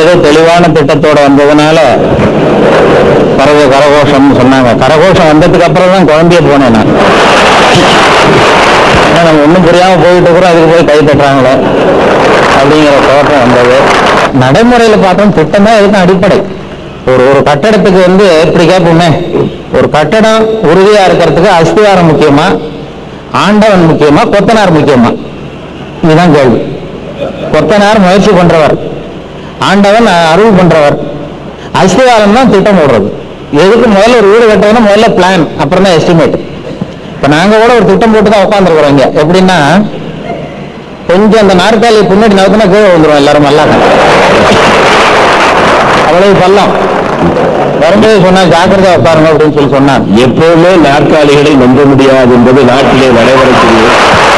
ஏதோ தெளிவான திட்டத்தோட வந்ததுனால கரக கரகோஷம்னு சொன்னாங்க கரகோஷம் வந்ததுக்கு அப்புறம் தான் குழந்தைய போனேன் நான் ஏன்னா நம்ம ஒன்றும் புரியாம போயிட்டு கூட அதுக்கு போய் கை தட்டுறாங்களே அப்படிங்கிற குழப்பம் வந்தது நடைமுறையில் பார்த்தோம் திட்டம் தான் இதுக்கு அடிப்படை ஒரு ஒரு கட்டடத்துக்கு வந்து இப்படி கேட்போமே ஒரு கட்டடம் உறுதியா இருக்கிறதுக்கு அஸ்திவாரம் முக்கியமா ஆண்டவன் முக்கியமா கொத்தனார் முக்கியமா இதுதான் கேள்வி கொத்தனார் முயற்சி பண்றவர் ஆண்டவன் அருள் பண்றவர் அஸ்திவாரம் தான் திட்டம் போடுறது எதுக்கு முதல்ல ஒரு வீடு கட்டணும்னா முதல்ல பிளான் அப்புறம் தான் எஸ்டிமேட் இப்ப நாங்க கூட ஒரு திட்டம் போட்டு தான் உட்காந்துருக்குறோம் இங்க எப்படின்னா கொஞ்சம் அந்த நாற்காலி பின்னாடி நகர்த்தினா கீழே வந்துடும் எல்லாரும் நல்லா அவ்வளவு பள்ளம் வரும்போது சொன்னா ஜாக்கிரதை உட்காருங்க அப்படின்னு சொல்லி சொன்னாங்க எப்பவுமே நாற்காலிகளை நம்ப முடியாது என்பது நாட்டிலே நடைபெறக்கூடிய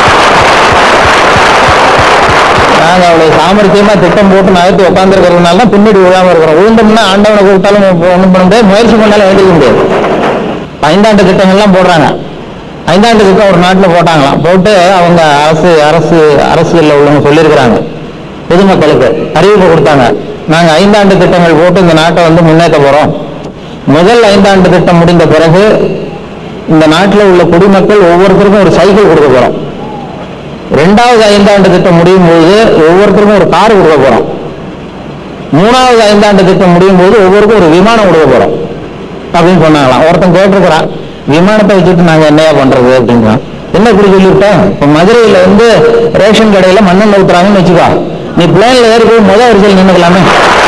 நாங்க அவ்வளவு சாமர்த்தியமா திட்டம் போட்டு நகர்த்தி உட்காந்துருக்கிறதுனால தான் பின்னாடி விழாம இருக்கிறோம் விழுந்தோம்னா ஆண்டவனை கூப்பிட்டாலும் ஒண்ணும் பண்ண முடியாது முயற்சி பண்ணாலும் எழுதிக்க முடியாது ஐந்தாண்டு திட்டங்கள்லாம் போடுறாங்க ஐந்தாண்டு திட்டம் ஒரு நாட்டுல போட்டாங்களாம் போட்டு அவங்க அரசு அரசு அரசியல்ல உள்ளவங்க சொல்லியிருக்கிறாங்க பொதுமக்களுக்கு அறிவிப்பு கொடுத்தாங்க நாங்க ஐந்தாண்டு திட்டங்கள் போட்டு இந்த நாட்டை வந்து முன்னேற்ற போறோம் முதல் ஐந்தாண்டு திட்டம் முடிந்த பிறகு இந்த நாட்டில் உள்ள குடிமக்கள் ஒவ்வொருத்தருக்கும் ஒரு சைக்கிள் கொடுக்க போறோம் ரெண்டாவது ஐந்தாண்டு திட்டம் முடியும் போது ஒவ்வொருத்தருக்கும் ஒரு கார் கொடுக்க போறோம் மூணாவது ஐந்தாண்டு திட்டம் முடியும் போது ஒவ்வொருக்கும் ஒரு விமானம் கொடுக்க போறோம் அப்படின்னு சொன்னாங்களாம் ஒருத்தன் கேட்டிருக்கிறான் விமானத்தை வச்சுட்டு நாங்க என்னையா பண்றது அப்படின்றான் என்ன இப்படி சொல்லிவிட்டோம் இப்ப மதுரையில வந்து ரேஷன் கடையில மண்ணெண்ணெய் ஊத்துறாங்கன்னு வச்சுக்கோ நீ பிளேன்ல ஏறி போய் முதல் வரிசையில் நின்னுக்கலாமே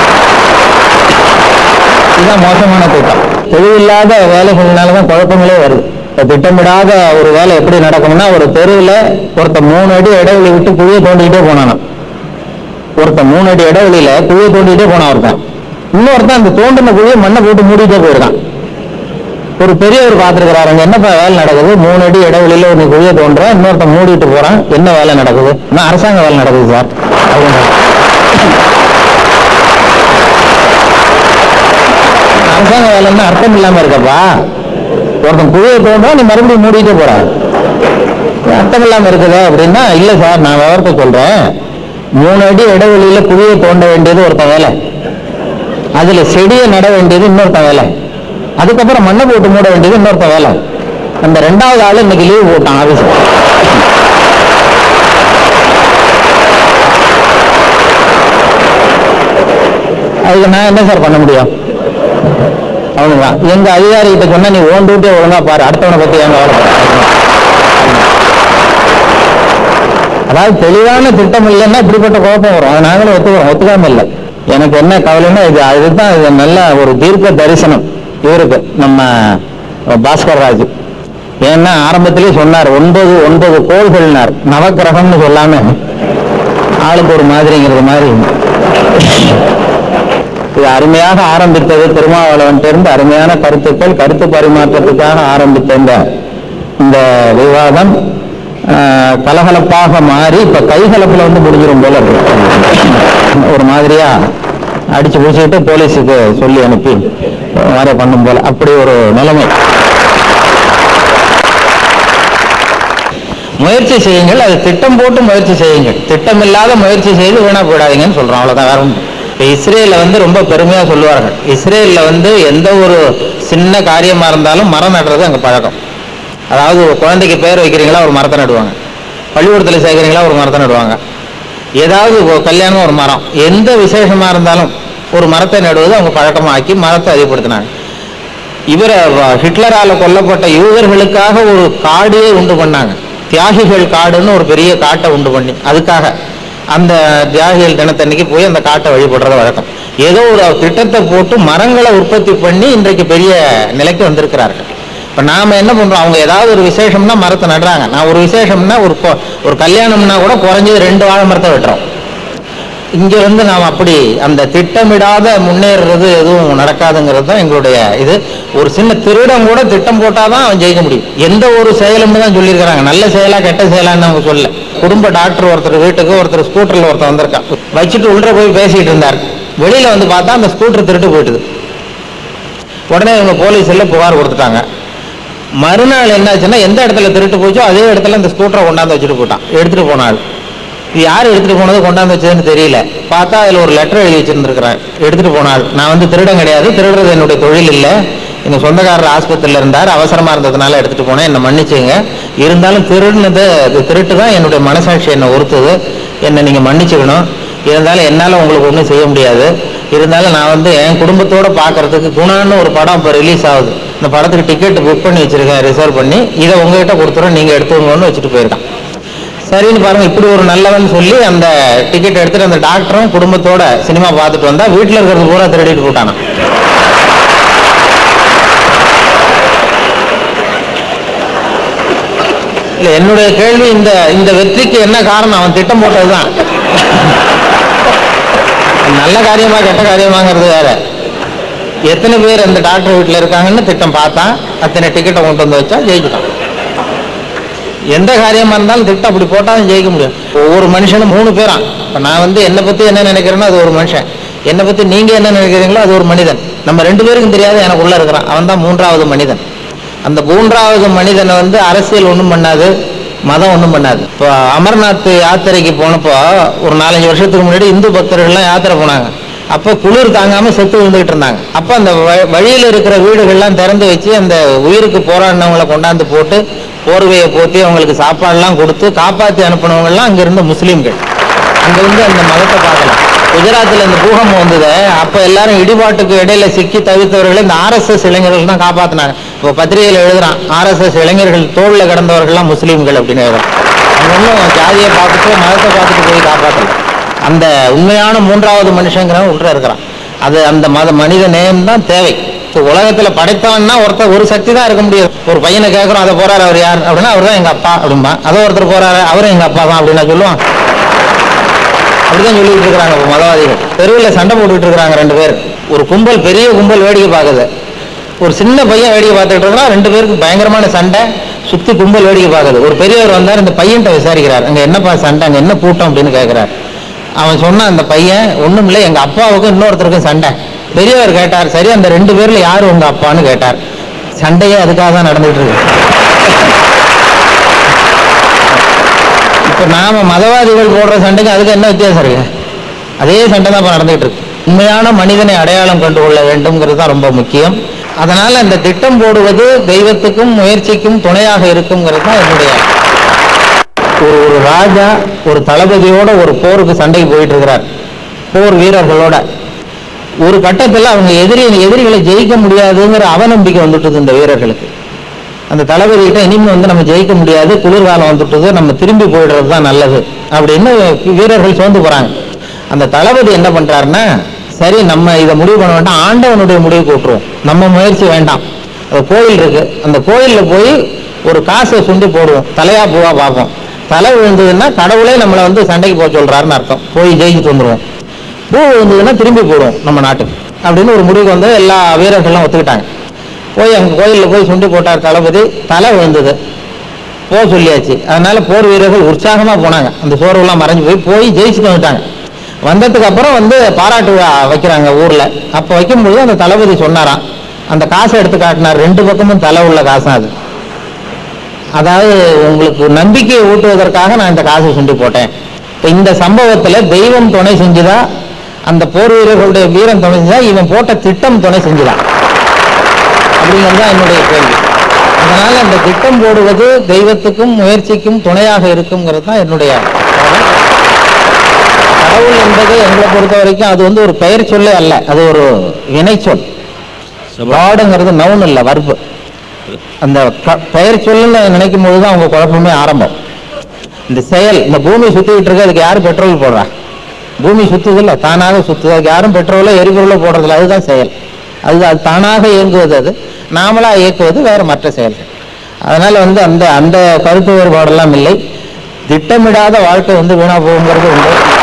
இதுதான் மோசமான திட்டம் தெளிவில்லாத வேலைகள்னால தான் குழப்பங்களே வருது இப்ப திட்டமிடாத ஒரு வேலை எப்படி நடக்கும்னா ஒரு தெருவில் ஒருத்த மூணு அடி இடைவெளி விட்டு குழியை தோண்டிக்கிட்டே போனானாம் ஒருத்தன் மூணு அடி இடைவெளியில குழியை தோண்டிக்கிட்டே போனான் ஒருத்தன் இன்னொருத்தன் அந்த தோண்டின குழியை மண்ணை போட்டு மூடிட்டே போயிருக்கான் ஒரு பெரியவர் பார்த்துருக்கிறாரு அங்க என்னப்பா வேலை நடக்குது மூணு அடி இடைவெளியில ஒரு குழியை தோன்ற இன்னொருத்தன் மூடிட்டு போறான் என்ன வேலை நடக்குது இன்னும் அரசாங்க வேலை நடக்குது சார் அப்படின்றாரு. அரசாங்க வேலைன்னா அர்த்தம் இல்லாம இருக்கப்பா ஒருத்தன் குழியை தோன்றா நீ மறுபடியும் மூடிட்டே போற அர்த்தம் இல்லாம இருக்குதா அப்படின்னா இல்ல சார் நான் விவரத்தை சொல்றேன் மூணு அடி இடைவெளியில குழியை தோண்ட வேண்டியது ஒருத்தன் வேலை அதுல செடியை நட வேண்டியது இன்னொருத்தன் வேலை அதுக்கப்புறம் மண்ணை போட்டு மூட வேண்டியது இன்னொருத்தன் வேலை அந்த ரெண்டாவது ஆளு இன்னைக்கு லீவ் போட்டான் ஆபீஸ் அதுக்கு நான் என்ன சார் பண்ண முடியும் அவ்வளவுதான் எங்க அதிகாரிகிட்ட சொன்னா நீ ஓன் டியூட்டியை ஒழுங்கா பாரு அடுத்தவனை பத்தி எங்க வேலை அதாவது தெளிவான திட்டம் இல்லைன்னா இப்படிப்பட்ட குழப்பம் வரும் அதை நாங்களும் ஒத்துக்கிறோம் ஒத்துக்காம இல்லை எனக்கு என்ன கவலைன்னா இது அதுதான் இது நல்ல ஒரு தீர்க்க தரிசனம் இவருக்கு நம்ம பாஸ்கர் ராஜ் ஏன்னா ஆரம்பத்திலேயே சொன்னார் ஒன்பது ஒன்பது கோள்கள்னார் நவக்கிரகம்னு சொல்லாம ஆளுக்கு ஒரு மாதிரிங்கிறது மாதிரி இது அருமையாக ஆரம்பித்தது திருமாவளவன் இருந்து அருமையான கருத்துக்கள் கருத்து பரிமாற்றத்துக்காக ஆரம்பித்த இந்த இந்த விவாதம் ஆஹ், கலகலப்பாக மாறி இப்ப கைகலப்புல வந்து முடிஞ்சிரும் போல இருக்கு. ஒரு மாதிரியா அடிச்சு பிடிச்சிக்கிட்டு போலீஸுக்கு சொல்லி அனுப்பி வேற பண்ணும் போல அப்படி ஒரு நிலைமை முயற்சி செய்யுங்கள் அது திட்டம் போட்டு முயற்சி செய்யுங்கள் திட்டம் இல்லாத முயற்சி செய்து வீணா போயிடாதீங்கன்னு சொல்றோம் அவ்வளவுதான் வேற ஒண்ணும் இப்போ இஸ்ரேல வந்து ரொம்ப பெருமையா சொல்லுவார்கள் இஸ்ரேல்ல வந்து எந்த ஒரு சின்ன காரியமா இருந்தாலும் மரம் நடுறது அங்க பழக்கம் அதாவது ஒரு குழந்தைக்கு பேர் வைக்கிறீங்களா ஒரு மரத்தை நடுவாங்க பள்ளிக்கூடத்தில் சேர்க்குறீங்களா ஒரு மரத்தை நடுவாங்க ஏதாவது ஒரு கல்யாணம் ஒரு மரம் எந்த விசேஷமா இருந்தாலும் ஒரு மரத்தை நடுவது அவங்க பழக்கமாக்கி மரத்தை அதிகப்படுத்தினாங்க இவரை வ- ஹிட்லரால கொல்லப்பட்ட யூதர்களுக்காக ஒரு காடையே உண்டு பண்ணாங்க தியாகிகள் காடுன்னு ஒரு பெரிய காட்டை உண்டு பண்ணி அதுக்காக அந்த தியாகிகள் தினத்தன்னைக்கு போய் அந்த காட்டை வழிபடுறது வழக்கம் ஏதோ ஒரு திட்டத்தை போட்டு மரங்களை உற்பத்தி பண்ணி இன்றைக்கு பெரிய நிலைக்கு வந்திருக்கிறார்கள் இப்போ நாம என்ன பண்றோம் அவங்க ஏதாவது ஒரு விசேஷம்னா மரத்தை நடுறாங்க நான் ஒரு விசேஷம்னா ஒரு கொ- ஒரு கல்யாணம்னா கூட குறைஞ்சது ரெண்டு வாழை மரத்தை வெட்டுறோம் இங்க வந்து நாம் அப்படி அந்த திட்டமிடாத முன்னேறுறது எதுவும் நடக்காதுங்கிறது தான் எங்களுடைய இது ஒரு சின்ன திருடம் கூட திட்டம் போட்டாதான் அவன் ஜெயிக்க முடியும் எந்த ஒரு செயலும்னு தான் சொல்லியிருக்கிறாங்க நல்ல செயலா கெட்ட செயலான்னு அவங்க சொல்லல குடும்ப டாக்டர் ஒருத்தர் வீட்டுக்கு ஒருத்தர் ஸ்கூட்டர்ல ஒருத்தர் வந்திருக்கான் வச்சுட்டு உள்ள போய் பேசிட்டு இருந்தார் வெளியில வந்து பார்த்தா அந்த ஸ்கூட்டர் திருட்டு போயிட்டுது உடனே இவங்க போலீஸ்ல புகார் கொடுத்துட்டாங்க மறுநாள் என்னாச்சுன்னா எந்த இடத்துல திருட்டு போச்சோ அதே இடத்துல அந்த ஸ்கூட்டரை கொண்டாந்து வச்சுட்டு போட்டான் எடுத்துட்டு போனாள் இது யார் எடுத்துட்டு போனது கொண்டாந்து வச்சதுன்னு தெரியல பார்த்தா அதில் ஒரு லெட்டர் எழுதி வச்சிருந்துருக்கிறேன் எடுத்துட்டு போனால் நான் வந்து திருடன் கிடையாது திருடுறது என்னுடைய தொழில் இல்லை எங்க சொந்தக்காரர் ஆஸ்பத்திரியில் இருந்தார் அவசரமா இருந்ததுனால எடுத்துட்டு போனேன் என்னை மன்னிச்சுங்க இருந்தாலும் திருடுனது அது திருட்டு தான் என்னுடைய மனசாட்சி என்னை உறுத்துது என்னை நீங்க மன்னிச்சுக்கணும் இருந்தாலும் என்னால் உங்களுக்கு ஒன்றும் செய்ய முடியாது இருந்தாலும் நான் வந்து என் குடும்பத்தோட பார்க்கறதுக்கு குணான்னு ஒரு படம் இப்போ ரிலீஸ் ஆகுது இந்த படத்துக்கு டிக்கெட் புக் பண்ணி வச்சிருக்கேன் ரிசர்வ் பண்ணி இதை உங்ககிட்ட கொடுத்துறோம் நீங்கள் எடுத்துக்கோங்கன்னு வச்சுட்டு போயிருக்கான் சரின்னு பாருங்க இப்படி ஒரு நல்லவன் சொல்லி அந்த டிக்கெட் எடுத்துட்டு அந்த டாக்டரும் குடும்பத்தோட சினிமா பார்த்துட்டு வந்தா வீட்டில் இருக்கிறது பூரா திருடிட்டு போட்டானா இல்ல என்னுடைய கேள்வி இந்த இந்த வெற்றிக்கு என்ன காரணம் அவன் திட்டம் போட்டதுதான் நல்ல காரியமா கெட்ட காரியமாங்கிறது வேற எத்தனை பேர் அந்த டாக்டர் வீட்டில் இருக்காங்கன்னு திட்டம் பார்த்தான் அத்தனை டிக்கெட்டை கொண்டு வந்து வச்சா ஜெயிச்சுட்டான் எந்த காரியமா இருந்தாலும் திட்டம் அப்படி போட்டாலும் ஜெயிக்க முடியும் ஒவ்வொரு மனுஷனும் மூணு பேராம் இப்போ நான் வந்து என்னை பத்தி என்ன நினைக்கிறேனோ அது ஒரு மனுஷன் என்னை பத்தி நீங்க என்ன நினைக்கிறீங்களோ அது ஒரு மனிதன் நம்ம ரெண்டு பேருக்கும் தெரியாது எனக்கு உள்ள இருக்கிறான் அவன் தான் மூன்றாவது மனிதன் அந்த மூன்றாவது மனிதனை வந்து அரசியல் ஒன்றும் பண்ணாது மதம் ஒன்றும் பண்ணாது இப்போ அமர்நாத் யாத்திரைக்கு போனப்போ ஒரு நாலஞ்சு வருஷத்துக்கு முன்னாடி இந்து பக்தர்கள்லாம் யாத்திரை போனாங்க அப்போ குளிர் தாங்காம செத்து விழுந்துகிட்டு இருந்தாங்க அப்போ அந்த வ- வழியில இருக்கிற வீடுகள்லாம் திறந்து வச்சு அந்த உயிருக்கு போராடினவங்களை கொண்டாந்து போட்டு போர்வையை போத்தி அவங்களுக்கு சாப்பாடுலாம் கொடுத்து காப்பாற்றி அனுப்பினவங்கலாம் அங்க இருந்த முஸ்லீம்கள் அங்க வந்து அந்த மதத்தை பார்க்கலாம் குஜராத்தில் இந்த பூகம்பம் வந்தது அப்ப எல்லாரும் இடிபாட்டுக்கு இடையில சிக்கி தவித்தவர்களை இந்த ஆர்எஸ்எஸ் இளைஞர்கள் தான் காப்பாத்தினாங்க இப்போ பத்திரிகையில் எழுதுறான் ஆர்எஸ்எஸ் இளைஞர்கள் தோல்ல கிடந்தவர்கள்லாம் முஸ்லீம்கள் அப்படின்னு எழுதுறான் அவங்க ஒன்றும் ஜாதியை பார்த்துட்டு மதத்தை பார்த்துட்டு போய் காப்பாற்றல அந்த உண்மையான மூன்றாவது மனுஷங்கிறவன் உள்ள இருக்கிறான் அது அந்த மத மனித நேயம் தான் தேவை இப்போ உலகத்துல படைத்தவன்னா ஒருத்தர் ஒரு சக்தி தான் இருக்க முடியாது ஒரு பையனை கேட்குறோம் அதை போறாரு அவர் யார் அப்படின்னா அவர் தான் எங்க அப்பா அப்படிம்பா அதோ ஒருத்தர் போறாரு அவரும் எங்க அப்பா தான் அப்படின்னு சொல்லுவான் அப்படிதான் சொல்லிட்டு இருக்காங்க இப்போ மதவாதிகள் தெருவில் சண்டை போட்டுக்கிட்டு இருக்காங்க ரெண்டு பேர் ஒரு கும்பல் பெரிய கும்பல் வேடிக்கை பார்க்குது ஒரு சின்ன பையன் வேடிக்கை பார்த்துட்டு இருக்கிறான் ரெண்டு பேருக்கு பயங்கரமான சண்டை சுத்தி கும்பல் வேடிக்கை பார்க்குது ஒரு பெரியவர் வந்தார் இந்த பையன்கிட்ட விசாரிக்கிறார் அங்க என்னப்பா சண்டை அங்க என்ன கூட்டம் அப்படின்னு கேட்கிறார் அவன் சொன்னான் அந்த பையன் ஒண்ணும் இல்லை எங்க அப்பாவுக்கும் இன்னொருத்தருக்கும் சண்டை பெரியவர் கேட்டார் சரி அந்த ரெண்டு பேர்ல யாரு உங்க அப்பான்னு கேட்டார் சண்டையே அதுக்காக தான் நடந்துட்டு இருக்கு இப்ப நாம மதவாதிகள் போடுற சண்டைக்கு அதுக்கு என்ன வித்தியாசம் இருக்கு அதே சண்டை தான் இப்ப நடந்துகிட்டு இருக்கு உண்மையான மனிதனை அடையாளம் கண்டு கொள்ள வேண்டும்ங்கிறது தான் ரொம்ப முக்கியம் அதனால இந்த திட்டம் போடுவது தெய்வத்துக்கும் முயற்சிக்கும் துணையாக இருக்குங்கிறது தான் என்னுடைய ஒரு ஒரு ராஜா ஒரு தளபதியோட ஒரு போருக்கு சண்டைக்கு போயிட்டு இருக்கிறார் போர் வீரர்களோட ஒரு கட்டத்தில் அவங்க எதிரி எதிரிகளை ஜெயிக்க முடியாதுங்கிற அவநம்பிக்கை வந்துட்டது இந்த வீரர்களுக்கு அந்த தளபதி கிட்ட இனிமே வந்து நம்ம ஜெயிக்க முடியாது குளிர்காலம் வந்துட்டது நம்ம திரும்பி போயிடுறது தான் நல்லது அப்படின்னு வீரர்கள் சோர்ந்து போறாங்க அந்த தளபதி என்ன பண்றாருன்னா சரி நம்ம இதை முடிவு பண்ண வேண்டாம் ஆண்டவனுடைய முடிவுக்கு விட்டுருவோம் நம்ம முயற்சி வேண்டாம் அது கோயில் இருக்கு அந்த கோயில்ல போய் ஒரு காசை சுண்டி போடுவோம் தலையா பூவா பார்ப்போம் தலை விழுந்ததுன்னா கடவுளே நம்மளை வந்து சண்டைக்கு போக சொல்றாருன்னு அர்த்தம் போய் ஜெயிச்சுட்டு வந்துருவோம் பூ விழுந்ததுன்னா திரும்பி போடுவோம் நம்ம நாட்டுக்கு அப்படின்னு ஒரு முடிவுக்கு வந்து எல்லா வீரர்கள்லாம் ஒத்துக்கிட்டாங்க போய் அங்கே கோயிலில் போய் சுண்டி போட்டார் தளபதி தலை விழுந்தது போக சொல்லியாச்சு அதனால போர் வீரர்கள் உற்சாகமா போனாங்க அந்த சோர்வெல்லாம் மறைஞ்சு போய் போய் ஜெயிச்சுட்டு வந்துட்டாங்க வந்ததுக்கு அப்புறம் வந்து பாராட்டு விழா வைக்கிறாங்க ஊர்ல அப்ப வைக்கும்போது அந்த தளபதி சொன்னாராம் அந்த காசை எடுத்து காட்டினார் ரெண்டு பக்கமும் தலை உள்ள காசா அது அதாவது உங்களுக்கு நம்பிக்கையை ஊட்டுவதற்காக நான் இந்த காசை சுண்டி போட்டேன் இப்ப இந்த சம்பவத்துல தெய்வம் துணை செஞ்சுதா அந்த போர் வீரர்களுடைய வீரம் துணை செஞ்சா இவன் போட்ட திட்டம் துணை செஞ்சுதா அப்படிங்கிறது தான் என்னுடைய கேள்வி அதனால அந்த திட்டம் போடுவது தெய்வத்துக்கும் முயற்சிக்கும் துணையாக இருக்குங்கிறது தான் என்னுடைய கவலை. கடவுள் என்பது எங்களை பொறுத்த வரைக்கும் அது வந்து ஒரு பெயர் சொல்லே அல்ல அது ஒரு வினைச்சொல் லாடுங்கிறது நவுன் இல்லை வர்பு அந்த க- பெயர் சொல்லுன்னு நினைக்கும் போது தான் அவங்க குழப்பமே ஆரம்பம் இந்த செயல் இந்த பூமி சுத்திக்கிட்டு இருக்கு அதுக்கு யார் பெட்ரோல் போடுறா பூமி சுத்துது இல்ல தானாக சுத்துது அதுக்கு யாரும் பெட்ரோலோ எரிபொருளோ போடுறதில்ல அதுதான் செயல் அது அது தானாக இயங்குவது அது நாமளா இயக்குவது வேற மற்ற செயல்கள் அதனால வந்து அந்த அந்த கருத்து வேறுபாடெல்லாம் இல்லை திட்டமிடாத வாழ்க்கை வந்து வீணா போகுங்கிறது உண்டு